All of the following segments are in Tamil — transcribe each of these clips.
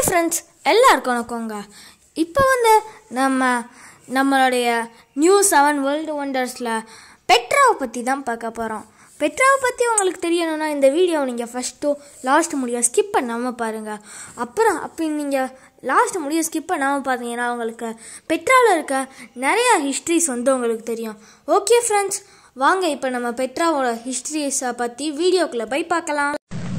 ஃப்ரெண்ட்ஸ் எல்லாருக்கும் வணக்கங்க இப்போ வந்து நம்ம நம்மளுடைய நியூ செவன் வேர்ல்டு ஒண்டர்ஸில் பெட்ராவை பற்றி தான் பார்க்க போகிறோம் பெட்ராவை பற்றி உங்களுக்கு தெரியணும்னா இந்த வீடியோவை நீங்கள் ஃபஸ்ட்டு லாஸ்ட் முடிய ஸ்கிப் பண்ணாமல் பாருங்கள் அப்புறம் அப்படி நீங்கள் லாஸ்ட் முடிய ஸ்கிப் பண்ணாமல் பார்த்தீங்கன்னா உங்களுக்கு பெட்ராவில் இருக்க நிறையா ஹிஸ்ட்ரிஸ் வந்து உங்களுக்கு தெரியும் ஓகே ஃப்ரெண்ட்ஸ் வாங்க இப்போ நம்ம பெட்ராவோட ஹிஸ்ட்ரிஸை பற்றி வீடியோக்குள்ளே போய் பார்க்கலாம்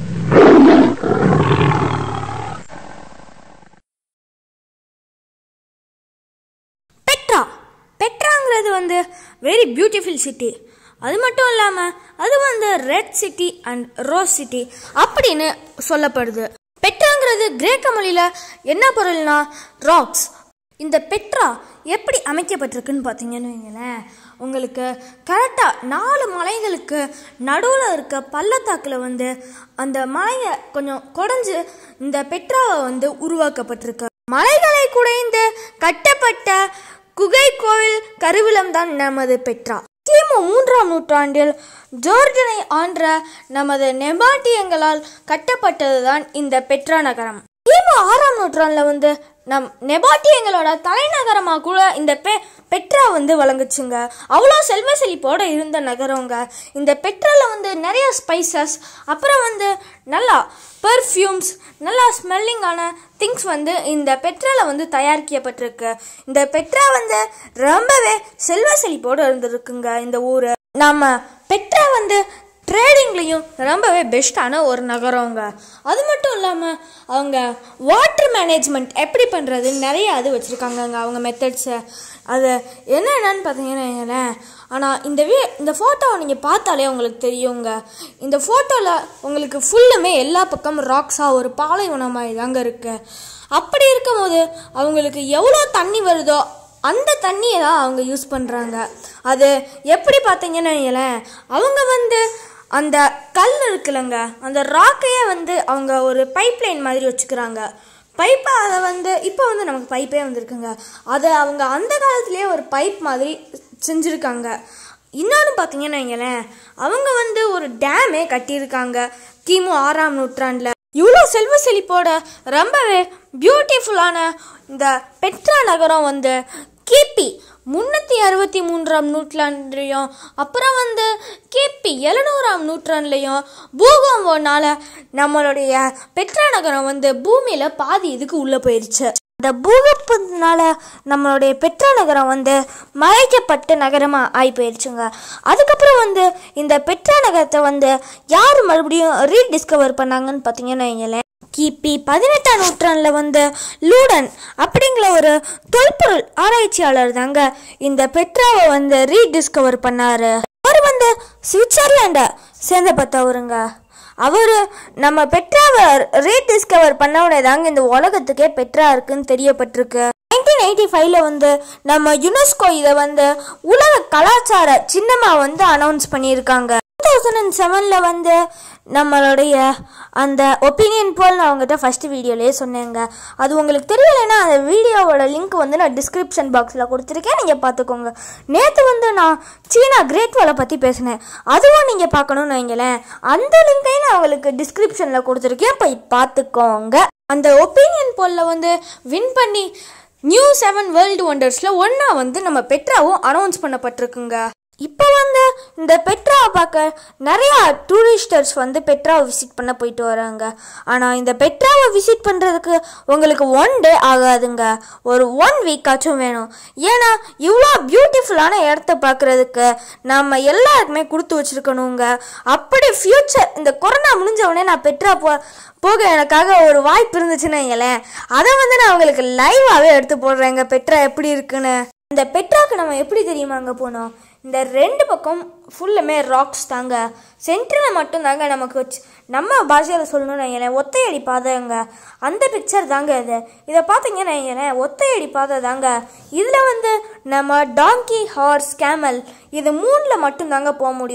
பெட்ரா பெட்ராங்கிறது வந்து வெரி பியூட்டிஃபுல் சிட்டி அது மட்டும் இல்லாமல் அது வந்து red city and rose city அப்படின்னு சொல்லப்படுது பெட்ராங்கிறது கிரேக்க மொழியில் என்ன பொருள்னா ராக்ஸ் இந்த பெட்ரா எப்படி அமைக்கப்பட்டிருக்குன்னு பார்த்தீங்கன்னு வைங்களேன் உங்களுக்கு கரெக்டாக நாலு மலைகளுக்கு நடுவில் இருக்க பள்ளத்தாக்கில் வந்து அந்த மலையை கொஞ்சம் குடஞ்சு இந்த பெட்ராவை வந்து உருவாக்கப்பட்டிருக்கு மலைகளை குடைந்து கட்டப்பட்ட குகை கோவில் கருவிலம் தான் நமது பெட்ரா கிமு மூன்றாம் நூற்றாண்டில் ஜோர்ஜனை ஆன்ற நமது நெபாட்டியங்களால் கட்டப்பட்டதுதான் இந்த பெட்ரா நகரம் கிமு ஆறாம் நூற்றாண்டில் வந்து நம் நெபாட்டியங்களோட தலைநகரமாக கூட இந்த பெ பெட்ரா வந்து வழங்குச்சுங்க அவ்வளோ செல்வ செழிப்போட இருந்த நகரங்க இந்த பெட்ராவில் வந்து நிறைய ஸ்பைசஸ் அப்புறம் வந்து நல்லா பர்ஃப்யூம்ஸ் நல்லா ஸ்மெல்லிங்கான திங்ஸ் வந்து இந்த பெட்ராவில் வந்து தயாரிக்கப்பட்டிருக்கு இந்த பெட்ரா வந்து ரொம்பவே செல்வ செழிப்போடு இருந்திருக்குங்க இந்த ஊர் நம்ம பெட்ரா வந்து ட்ரேடிங்லேயும் ரொம்பவே பெஸ்ட்டான ஒரு நகரங்க அது மட்டும் இல்லாமல் அவங்க வாட்டர் மேனேஜ்மெண்ட் எப்படி பண்ணுறதுன்னு நிறைய அது வச்சுருக்காங்கங்க அவங்க மெத்தட்ஸை அது என்னென்னு பார்த்தீங்கன்னா வைங்களேன் ஆனால் இந்த வீ இந்த ஃபோட்டோவை நீங்கள் பார்த்தாலே உங்களுக்கு தெரியுங்க இந்த ஃபோட்டோவில் உங்களுக்கு ஃபுல்லுமே எல்லா பக்கமும் ராக்ஸாக ஒரு பாலைவனமாக தாங்க இருக்கு அப்படி இருக்கும்போது அவங்களுக்கு எவ்வளோ தண்ணி வருதோ அந்த தண்ணியை தான் அவங்க யூஸ் பண்ணுறாங்க அது எப்படி பார்த்தீங்கன்னு வைங்களேன் அவங்க வந்து அந்த கல் இருக்குல்லங்க அந்த ராக்கையே வந்து அவங்க ஒரு பைப் லைன் மாதிரி வச்சுக்கிறாங்க பைப்பை அதை வந்து இப்போ வந்து நமக்கு பைப்பே வந்திருக்குங்க அதை அவங்க அந்த காலத்துலேயே ஒரு பைப் மாதிரி செஞ்சுருக்காங்க இன்னொன்று பார்த்தீங்கன்னு வைங்களேன் அவங்க வந்து ஒரு டேமே கட்டியிருக்காங்க கிமு ஆறாம் நூற்றாண்டில் இவ்வளோ செல்வ செழிப்போட ரொம்பவே பியூட்டிஃபுல்லான இந்த பெட்ரா நகரம் வந்து கிபி முன்னூற்றி அறுபத்தி மூன்றாம் நூற்றாண்டுலையும் அப்புறம் வந்து கிபி எழுநூறாம் நூற்றாண்டுலையும் பூகம்போனால நம்மளுடைய பெட்ரா நகரம் வந்து பூமியில் பாதி இதுக்கு உள்ளே போயிடுச்சு இந்த பூகம்பத்தினால நம்மளுடைய பெட்ரா நகரம் வந்து மறைக்கப்பட்ட நகரமாக ஆகி போயிடுச்சுங்க அதுக்கப்புறம் வந்து இந்த பெட்ரா நகரத்தை வந்து யார் மறுபடியும் ரீடிஸ்கவர் பண்ணாங்கன்னு பார்த்தீங்கன்னா வைங்களேன் கிபி பதினெட்டாம் நூற்றாண்டில் வந்து லூடன் அப்படிங்கிற ஒரு தொல்பொருள் ஆராய்ச்சியாளர் தாங்க இந்த பெட்ராவை வந்து ரீடிஸ்கவர் பண்ணாரு அவர் வந்து சுவிட்சர்லாண்டை சேர்ந்தப்பட்டவருங்க அவர் நம்ம பெட்ராவை ரீடிஸ்கவர் பண்ண உடனே தாங்க இந்த உலகத்துக்கே பெட்ரா இருக்குன்னு தெரியப்பட்டிருக்கு நைன்டீன் எயிட்டி ஃபைவ்ல வந்து நம்ம யுனெஸ்கோ இதை வந்து உலக கலாச்சார சின்னமாக வந்து அனௌன்ஸ் பண்ணியிருக்காங்க டூ தௌசண்ட் அண்ட் செவனில் வந்து நம்மளுடைய அந்த ஒப்பீனியன் போல் நான் அவங்ககிட்ட ஃபஸ்ட்டு வீடியோலேயே சொன்னேங்க அது உங்களுக்கு தெரியலைன்னா அந்த வீடியோவோட லிங்க் வந்து நான் டிஸ்கிரிப்ஷன் பாக்ஸில் கொடுத்துருக்கேன் நீங்கள் பார்த்துக்கோங்க நேற்று வந்து நான் சீனா கிரேட் வாலை பற்றி பேசினேன் அதுவும் நீங்கள் பார்க்கணும்னு வைங்களேன் அந்த லிங்கையும் நான் உங்களுக்கு டிஸ்கிரிப்ஷனில் கொடுத்துருக்கேன் போய் பார்த்துக்கோங்க அந்த ஒப்பீனியன் போலில் வந்து வின் பண்ணி நியூ செவன் வேர்ல்டு ஒண்டர்ஸில் ஒன்றா வந்து நம்ம பெட்ராவும் அனௌன்ஸ் பண்ணப்பட்டிருக்குங்க இப்போ வந்து இந்த பெட்ராவை பார்க்க நிறையா டூரிஸ்டர்ஸ் வந்து பெட்ராவை விசிட் பண்ண போயிட்டு வராங்க ஆனால் இந்த பெட்ராவை விசிட் பண்ணுறதுக்கு உங்களுக்கு ஒன் டே ஆகாதுங்க ஒரு ஒன் வீக்காச்சும் வேணும் ஏன்னா இவ்வளோ பியூட்டிஃபுல்லான இடத்த பார்க்குறதுக்கு நம்ம எல்லாருக்குமே கொடுத்து வச்சுருக்கணுங்க அப்படி ஃப்யூச்சர் இந்த கொரோனா முடிஞ்ச உடனே நான் பெட்ரா போ போக எனக்காக ஒரு வாய்ப்பு இருந்துச்சுன்னு வைங்களேன் அதை வந்து நான் உங்களுக்கு லைவாகவே எடுத்து போடுறேங்க பெட்ரா எப்படி இருக்குன்னு இந்த பெட்ராக்கு நம்ம எப்படி தெரியுமா அங்கே போனோம் இந்த ரெண்டு பக்கம் ஃபுல்லுமே ராக்ஸ் தாங்க சென்டரில் மட்டும் தாங்க நமக்கு வச்சு நம்ம பாஷையில் சொல்லணும்னு வைங்களேன் ஒத்தையடி பாதைங்க அந்த பிக்சர் தாங்க இது இதை பார்த்தீங்கன்னா வைங்களேன் ஒத்தையடி பாதை தாங்க இதில் வந்து நம்ம டாங்கி ஹார்ஸ் கேமல் இது மூணில் மட்டும் தாங்க போக முடியும்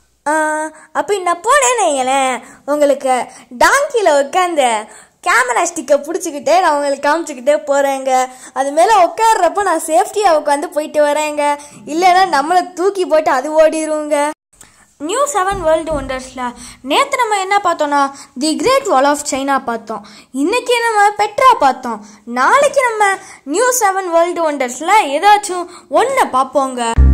அப்படி நான் போனேன்னு வைங்களேன் உங்களுக்கு டாங்கியில் உட்காந்து கேமரா ஸ்டிக்கை பிடிச்சிக்கிட்டே நான் உங்களுக்கு காமிச்சிக்கிட்டே போகிறேங்க அது மேலே உட்காடுறப்போ நான் சேஃப்டியாக உட்காந்து போயிட்டு வரேங்க இல்லைன்னா நம்மளை தூக்கி போட்டு அது ஓடிடுவோங்க நியூ செவன் வேர்ல்டு ஒண்டர்ஸில் நேற்று நம்ம என்ன பார்த்தோம்னா the great wall of China பார்த்தோம் இன்னைக்கு நம்ம பெட்ரா பார்த்தோம் நாளைக்கு நம்ம நியூ செவன் வேர்ல்டு ஒண்டர்ஸில் ஏதாச்சும் ஒன்றை பார்ப்போங்க